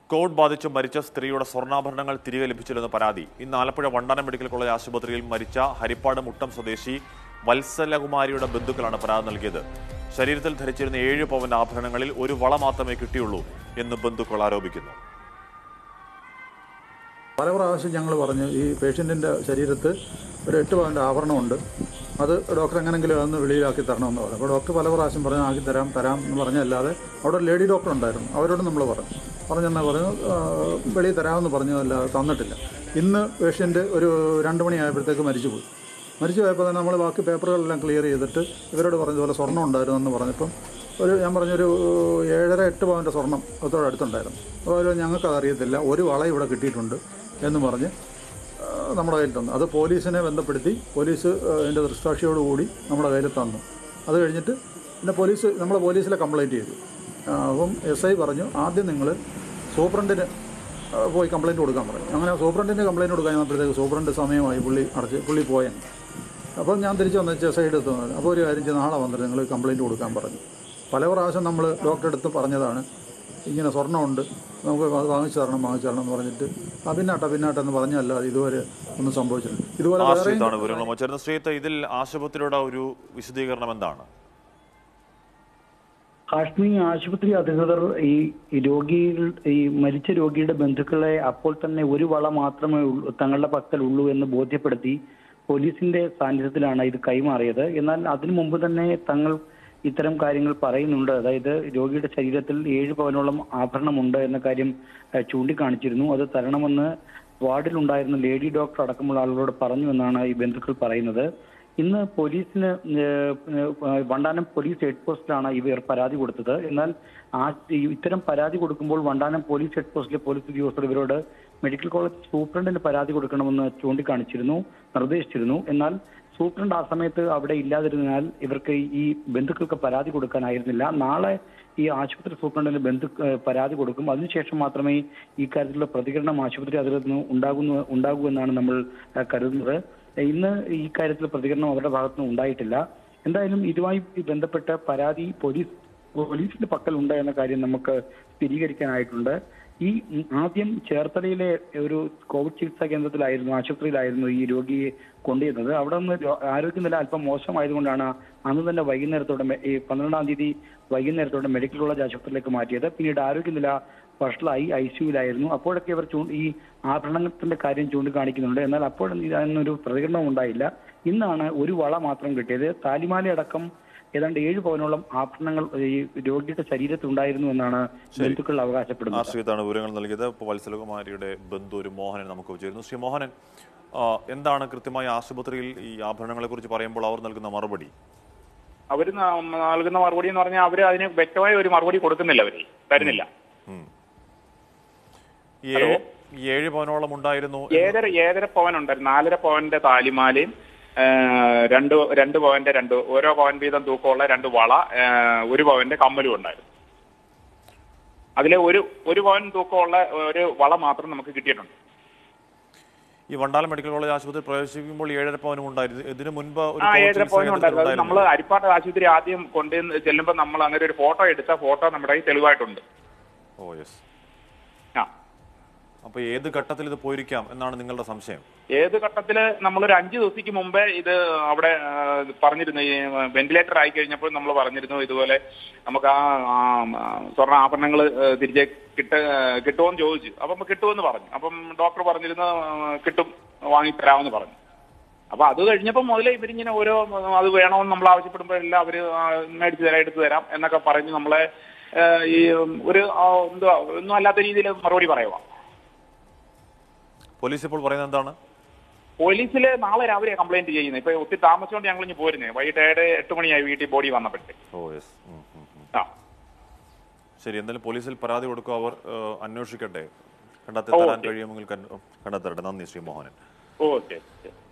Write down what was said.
Covid ബാധിച്ച് മരിച്ച സ്ത്രീയുടെ സ്വർണ്ണാഭരണങ്ങൾ തിരികെ ലഭിച്ചില്ലെന്ന് പരാതി ഇന്ന് ആലപ്പുഴ വണ്ടാനം മെഡിക്കൽ കോളേജ് ആശുപത്രിയിൽ മരിച്ച ഹരിപ്പാട് മുട്ടം സ്വദേശി വത്സലകുമാരിയുടെ ബന്ധുക്കളാണ് പരാതി നൽകിയത് ശരീരത്തിൽ ധരിച്ചിരുന്ന ഏഴ് പവന്റെ ആഭരണങ്ങളിൽ ഒരു വള മാത്രമേ കിട്ടിയുള്ളൂ എന്ന് ബന്ധുക്കൾ ആരോപിക്കുന്നു പല പ്രാവശ്യം ഞങ്ങൾ പറഞ്ഞു ഈ പേഷ്യൻറ്റിൻ്റെ ശരീരത്ത് ഒരു എട്ട് പവൻ്റെ ആഭരണമുണ്ട് അത് ഡോക്ടർ എങ്ങനെങ്കിലും അതൊന്ന് വെളിയിലാക്കി തരണമെന്ന് പറഞ്ഞു അപ്പോൾ ഡോക്ടർ പല പ്രാവശ്യം പറഞ്ഞു ആക്കി തരാം തരാം എന്ന് പറഞ്ഞല്ലാതെ അവിടെ ഒരു ലേഡി ഡോക്ടർ ഉണ്ടായിരുന്നു അവരോട് നമ്മൾ പറഞ്ഞു പറഞ്ഞെന്നാൽ പറഞ്ഞു "ആ, വെളിയിൽ തരാമെന്ന് പറഞ്ഞു അല്ലാതെ തന്നിട്ടില്ല ഇന്ന് പേഷ്യൻ്റ് ഒരു രണ്ട് മണിയായപ്പോഴത്തേക്ക് മരിച്ചുപോയി മരിച്ചു പോയപ്പോൾ തന്നെ നമ്മൾ ബാക്കി പേപ്പറുകളെല്ലാം ക്ലിയർ ചെയ്തിട്ട് ഇവരോട് പറഞ്ഞതുപോലെ സ്വർണ്ണം ഉണ്ടായിരുന്നു എന്ന് പറഞ്ഞപ്പം ഒരു ഞാൻ പറഞ്ഞൊരു ഏഴര എട്ട് പവൻ്റെ സ്വർണം അതോടെ അടുത്തുണ്ടായിരുന്നു അപ്പോൾ ഞങ്ങൾക്കത് അറിയത്തില്ല ഒരു വള ഇവിടെ കിട്ടിയിട്ടുണ്ട് എന്ന് പറഞ്ഞ് ആ, നമ്മുടെ കയ്യിൽ തന്നു അത് പോലീസിനെ ബന്ധപ്പെടുത്തി പോലീസ് ആ, അതിൻ്റെ ദൃഷ്ടാക്ഷിയോടുകൂടി നമ്മുടെ കയ്യിൽ തന്നു അത് കഴിഞ്ഞിട്ട് പിന്നെ പോലീസ് നമ്മൾ പോലീസിലെ കംപ്ലയിൻറ്റ് ചെയ്തു ആ, അപ്പം എസ് ഐ പറഞ്ഞു ആദ്യം നിങ്ങൾ സൂപ്രണ്ടിന് ആ, പോയി കംപ്ലയിൻറ്റ് കൊടുക്കാൻ പറഞ്ഞു അങ്ങനെ സൂപ്രണ്ടിന് കംപ്ലയിൻറ്റ് കൊടുക്കാൻ ചെന്നപ്പോഴത്തേക്ക് സൂപ്രണ്ട് സമയമായി പുള്ളി അടച്ച് പുള്ളി പോയെന്ന് അപ്പം ഞാൻ തിരിച്ച് വന്ന് എസ് ഐയുടെ അടുത്ത് വന്നു അപ്പോൾ ഒരു കാര്യം ചെയ്ത് നാളെ വന്നിട്ട് നിങ്ങൾ കംപ്ലയിൻറ്റ് കൊടുക്കാൻ പറഞ്ഞു പല പ്രാവശ്യം നമ്മൾ ഡോക്ടറെ അടുത്ത് പറഞ്ഞതാണ് ഇങ്ങനെ സ്വർണ്ണമുണ്ട് നമുക്ക് അത് വാങ്ങിച്ചു തരണം വാങ്ങിച്ചു തരണം എന്ന് പറഞ്ഞിട്ട് ആ പിന്നാട്ടെ പിന്നാട്ടെ എന്ന് പറഞ്ഞല്ലാതെ ഇതുവരെ ഒന്നും സംഭവിച്ചിട്ടില്ല ഇതുപോലെ വേറെയും ആശ്രിതാണ് വിവരങ്ങൾ ചേർന്ന ശ്രീത്ത് ഇതിൽ ആശുപത്രിയുടെ ഒരു വിശദീകരണം എന്താണ് ഹാഷ്മി ആശുപത്രി അധികൃതർ ഈ ഈ രോഗിയിൽ ഈ മരിച്ച രോഗിയുടെ ബന്ധുക്കളെ അപ്പോൾ തന്നെ ഒരു വള മാത്രമേ ഉള്ളൂ തങ്ങളുടെ പക്കൽ ഉള്ളൂ എന്ന് ബോധ്യപ്പെടുത്തി പോലീസിന്റെ സാന്നിധ്യത്തിലാണ് ഇത് കൈമാറിയത് എന്നാൽ അതിനു മുമ്പ് തന്നെ തങ്ങൾ ഇത്തരം കാര്യങ്ങൾ പറയുന്നുണ്ട് അതായത് രോഗിയുടെ ശരീരത്തിൽ ഏഴ് പവനോളം ആഭരണമുണ്ട് എന്ന കാര്യം ഏഹ്, ചൂണ്ടിക്കാണിച്ചിരുന്നു അത് തരണമെന്ന് വാർഡിലുണ്ടായിരുന്ന ലേഡി ഡോക്ടർ അടക്കമുള്ള ആളുകളോട് പറഞ്ഞു എന്നാണ് ഈ ബന്ധുക്കൾ പറയുന്നത് ഇന്ന് പോലീസിന് ഏഹ്, ഏഹ്, വണ്ടാനം പോലീസ് ഹെഡ് പോസ്റ്റിലാണ് ഇവർ പരാതി കൊടുത്തത് എന്നാൽ ആ ഈ ഇത്തരം പരാതി കൊടുക്കുമ്പോൾ വണ്ടാനം പോലീസ് ഹെഡ് പോസ്റ്റിലെ പോലീസ് ഉദ്യോഗസ്ഥർ ഇവരോട് മെഡിക്കൽ കോളേജ് സൂപ്രണ്ടിന് പരാതി കൊടുക്കണമെന്ന് ചൂണ്ടിക്കാണിച്ചിരുന്നു നിർദ്ദേശിച്ചിരുന്നു എന്നാൽ സൂപ്രണ്ട് ആ സമയത്ത് അവിടെ ഇല്ലാതിരുന്നതിനാൽ ഇവർക്ക് ഈ ബന്ധുക്കൾക്ക് പരാതി കൊടുക്കാനായിരുന്നില്ല നാളെ ഈ ആശുപത്രി സൂപ്രണ്ടിന് ബന്ധു ഏഹ് പരാതി കൊടുക്കും അതിനുശേഷം മാത്രമേ ഈ കാര്യത്തിലുള്ള പ്രതികരണം ആശുപത്രി അധികൃതർ നിന്ന് ഉണ്ടാകുന്നു ഉണ്ടാകൂ എന്നാണ് നമ്മൾ ഏഹ് കരുതുന്നത് ഇന്ന് ഈ കാര്യത്തിൽ പ്രതികരണം അവരുടെ ഭാഗത്തുനിന്ന് ഉണ്ടായിട്ടില്ല എന്തായാലും ഇതുമായി ബന്ധപ്പെട്ട പരാതി പോലീസ് പോലീസിന്റെ പക്കലുണ്ട് എന്ന കാര്യം നമുക്ക് സ്ഥിരീകരിക്കാനായിട്ടുണ്ട് ഈ ഉം, ആദ്യം ചേർത്തലയിലെ ഒരു കോവിഡ് ചികിത്സാ കേന്ദ്രത്തിലായിരുന്നു ആശുപത്രിയിലായിരുന്നു ഈ രോഗിയെ കൊണ്ടുവരുന്നത് അവിടെ നിന്ന് രോ- ആരോഗ്യനില അല്പം മോശമായതുകൊണ്ടാണ് അന്ന് തന്നെ വൈകുന്നേരത്തോടെ മെ- ഈ പന്ത്രണ്ടാം തീയതി വൈകുന്നേരത്തോടെ മെഡിക്കൽ കോളേജ് ആശുപത്രിയിലേക്ക് മാറ്റിയത് പിന്നീട് ആരോഗ്യനില വഷളായി ഐ സിയുലായിരുന്നു അപ്പോഴൊക്കെ ഇവർ ചൂ ഈ ആഭരണത്തിന്റെ കാര്യം ചൂണ്ടിക്കാണിക്കുന്നുണ്ട് എന്നാൽ അപ്പോഴൊന്നും ഇതിനൊരു പ്രതികരണം ഉണ്ടായില്ല ഇന്നാണ് ഒരു വള മാത്രം കിട്ടിയത് താലിമാല അടക്കം ഏതാണ്ട് ഏഴ് പവനോളം ആഭരണങ്ങൾ ഈ രോഗിയുടെ ശരീരത്തിൽ ഉണ്ടായിരുന്നു എന്നാണ് ബന്ധുക്കൾ അവകാശപ്പെടുന്നത് ആശ്രിതാണ് വിവരങ്ങൾ നൽകിയത് ഇപ്പോൾ വത്സലകുമാരിയുടെ ബന്ധു ഒരു മോഹനൻ നമുക്ക് ചേരുന്നു ശ്രീ മോഹനൻ ആ, എന്താണ് കൃത്യമായി ആശുപത്രിയിൽ ഈ ആഭരണങ്ങളെ കുറിച്ച് പറയുമ്പോൾ അവർ നൽകുന്ന മറുപടി അവർ നൽകുന്ന മറുപടി എന്ന് പറഞ്ഞാൽ അവർ അതിന് വ്യക്തമായ ഒരു മറുപടി കൊടുക്കുന്നില്ല അവര് തരുന്നില്ല ഉം. ഈ ഏഴ് ഈ ഏഴ് പവനോളം ഉണ്ടായിരുന്നു ഏഴര ഏഴര പവൻ ഉണ്ടായിരുന്നു നാലര പവന്റെ താലിമാലയും ആ, രണ്ട് രണ്ട് പവന്റെ രണ്ട് ഓരോ പവൻ വീതം തൂക്കമുള്ള രണ്ട് വള ആ, ഒരു പവന്റെ കമ്മലും ഉണ്ടായിരുന്നു അതിലെ ഒരു ഒരു പവൻ തൂക്കമുള്ള ഒരു വള മാത്രം നമുക്ക് കിട്ടിയിട്ടുണ്ട് ഈ വണ്ടാലം മെഡിക്കൽ കോളേജ് ആശുപത്രി പ്രവേശിക്കുമ്പോൾ ഏഴര പവനും ഉണ്ടായിരുന്നു ഇതിനു മുൻപ് ഒരു ആ കോവിഡ് ഏഴര ചികിത്സാ പവനും ഉണ്ടായിരുന്നു അത് കേന്ദ്രത്തിൽ നമ്മൾ അരിപ്പാട്ട് ആശുപത്രി ആദ്യം കൊണ്ടുവന്ന് ചെല്ലുമ്പോൾ നമ്മൾ അങ്ങനെ ഒരു ഫോട്ടോ എടുത്ത ഫോട്ടോ നമ്മുടെ കയ്യിൽ തെളിവായിട്ടുണ്ട് ഓ യെസ് ആ അപ്പൊ ഏത് ഘട്ടത്തിൽ ഇത് പോയിരിക്കാം എന്നാണ് നിങ്ങളുടെ സംശയം ഏത് ഘട്ടത്തില് നമ്മളൊരു അഞ്ച് ദിവസത്തേക്ക് മുമ്പേ ഇത് അവിടെ ആ, പറഞ്ഞിരുന്നു ഈ വെന്റിലേറ്റർ ആയി കഴിഞ്ഞപ്പോൾ നമ്മൾ പറഞ്ഞിരുന്നു ഇതുപോലെ നമുക്ക് ആ ആ, ആ, സ്വർണ്ണ ആഭരണങ്ങൾ തിരിച്ച് കിട്ട കിട്ടുമോന്ന് ചോദിച്ചു അപ്പം കിട്ടുമെന്ന് പറഞ്ഞു അപ്പം ഡോക്ടർ പറഞ്ഞിരുന്നു ആ, കിട്ടും വാങ്ങിത്തരാമെന്ന് പറഞ്ഞു അപ്പൊ അത് കഴിഞ്ഞപ്പോൾ മുതലേ ഇവരിങ്ങനെ ഓരോ ആ, അത് വേണമെന്ന് നമ്മൾ ആവശ്യപ്പെടുമ്പോഴെല്ലാം അവര് ആ, മേടിച്ചു തരാം എടുത്തു തരാം എന്നൊക്കെ പറഞ്ഞ് നമ്മളെ ആ, ഈ ഒരു ആ, എന്തുവാ ഒന്നും അല്ലാത്ത രീതിയിൽ മറുപടി പറയുക പോലീസ് ഇപ്പോൾ പറയുന്നത് എന്താണ് പോലീസില് നാളെ രാവിലെ കംപ്ലൈന്റ് ചെയ്യുന്നത് ഇപ്പൊ ഒത്തിരി താമസിച്ചുകൊണ്ട് ഞങ്ങൾ ഇനി പോരുന്നേ വൈകിട്ട് ഏഴ് എട്ട് മണിയായി വീട്ടിൽ ബോഡി വന്നപ്പോഴത്തെ ഓ യെസ് ആ ശരി എന്തായാലും പോലീസിൽ പരാതി കൊടുക്കുക അവർ ഏഹ്, അന്വേഷിക്കട്ടെ കണ്ടെത്തി ഓ, തരാൻ ഓക്കേ. കഴിയുമെങ്കിൽ കണ്ട- കണ്ടെത്തട്ടെ നന്ദി ശ്രീ മോഹനൻ ഓക്കെ